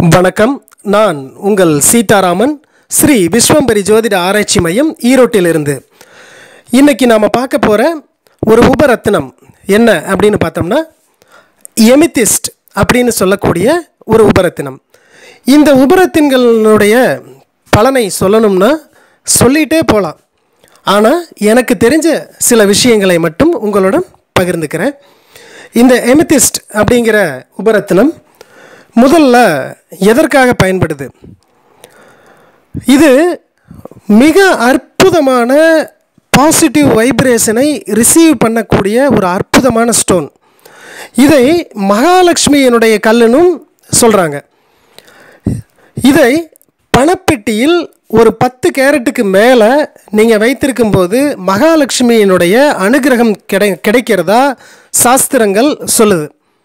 வணக்கம் நான் உங்கள் சீதாராமன் ஸ்ரீ விஸ்வம்பரி ஜோதிட ஆராய்ச்சி மையம் ஈரோட்டிலிருந்து இன்னைக்கு நாம் பார்க்க போகிற ஒரு உபரத்தினம் என்ன அப்படின்னு பார்த்தோம்னா எமித்திஸ்ட் அப்படின்னு சொல்லக்கூடிய ஒரு உபரத்தினம் இந்த உபரத்தின்களுடைய பலனை சொல்லணும்னா சொல்லிகிட்டே போகலாம் ஆனால் எனக்கு தெரிஞ்ச சில விஷயங்களை மட்டும் உங்களுடன் பகிர்ந்துக்கிறேன் இந்த எமித்திஸ்ட் அப்படிங்கிற உபரத்தினம் முதல்ல எதற்காக பயன்படுது இது மிக அற்புதமான பாசிட்டிவ் வைப்ரேஷனை ரிசீவ் பண்ணக்கூடிய ஒரு அற்புதமான ஸ்டோன் இதை மகாலட்சுமியினுடைய கல்லுனும் சொல்கிறாங்க இதை பணப்பெட்டியில் ஒரு பத்து கேரட்டுக்கு மேலே நீங்கள் வைத்திருக்கும்போது மகாலட்சுமியினுடைய அனுகிரகம் கிடை கிடைக்கிறதா சாஸ்திரங்கள் சொல்லுது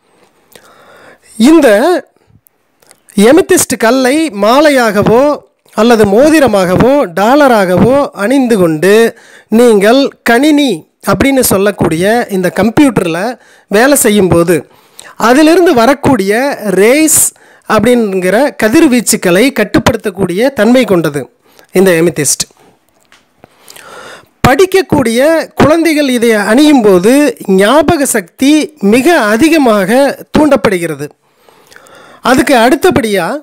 இந்த எமித்திஸ்ட் கல்லை மாலையாகவோ அல்லது மோதிரமாகவோ டாலராகவோ அணிந்து கொண்டு நீங்கள் கணினி அப்படின்னு சொல்லக்கூடிய இந்த கம்ப்யூட்டரில் வேலை செய்யும்போது அதிலிருந்து வரக்கூடிய ரேஸ் அப்படிங்கிற கதிர்வீச்சுக்களை கட்டுப்படுத்தக்கூடிய தன்மை கொண்டது இந்த எமித்திஸ்ட் படிக்கக்கூடிய குழந்தைகள் இதை அணியும் போது ஞாபக சக்தி மிக அதிகமாக தூண்டப்படுகிறது அதுக்கு அடுத்தபடியாக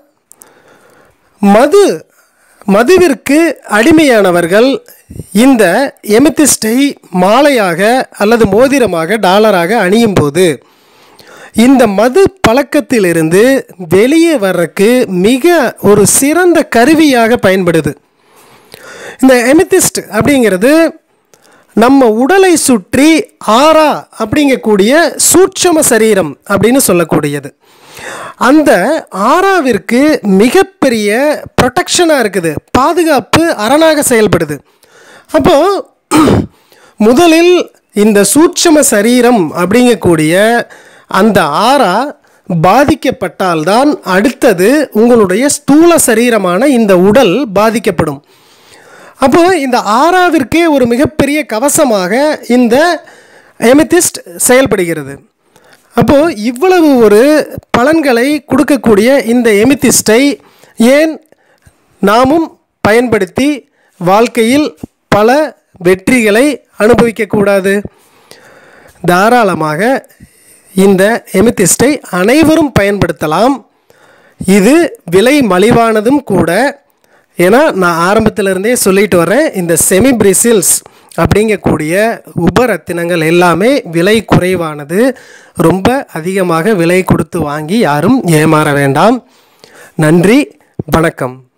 மது மதுவிற்கு அடிமையானவர்கள் இந்த எமித்திஸ்டை மாலையாக அல்லது மோதிரமாக டாலராக அணியும் போது இந்த மது பழக்கத்திலிருந்து வெளியே வர்றக்கு மிக ஒரு சிறந்த கருவியாக பயன்படுது இந்த எமித்திஸ்ட் அப்படிங்கிறது நம்ம உடலை சுற்றி ஆறா அப்படிங்கக்கூடிய சூட்சம சரீரம் அப்படின்னு சொல்லக்கூடியது அந்த ஆறாவிற்கு மிகப்பெரிய ப்ரொடெக்ஷனாக இருக்குது பாதுகாப்பு அரணாக செயல்படுது அப்போது முதலில் இந்த சூட்சம சரீரம் அப்படிங்கக்கூடிய அந்த ஆறா பாதிக்கப்பட்டால்தான் அடுத்தது உங்களுடைய ஸ்தூல சரீரமான இந்த உடல் பாதிக்கப்படும் அப்போ இந்த ஆறாவிற்கே ஒரு மிகப்பெரிய கவசமாக இந்த எமித்திஸ்ட் செயல்படுகிறது அப்போது இவ்வளவு ஒரு பலன்களை கொடுக்கக்கூடிய இந்த எமித்திஸ்டை ஏன் நாமும் பயன்படுத்தி வாழ்க்கையில் பல வெற்றிகளை அனுபவிக்கக்கூடாது தாராளமாக இந்த எமித்திஸ்டை அனைவரும் பயன்படுத்தலாம் இது விலை மலிவானதும் கூட ஏன்னா நான் ஆரம்பத்திலிருந்தே சொல்லிட்டு வரேன் இந்த செமி பிரிசில்ஸ் அப்படிங்கக்கூடிய உபரத்தினங்கள் எல்லாமே விலை குறைவானது ரொம்ப அதிகமாக விலை கொடுத்து வாங்கி யாரும் ஏமாற வேண்டாம் நன்றி வணக்கம்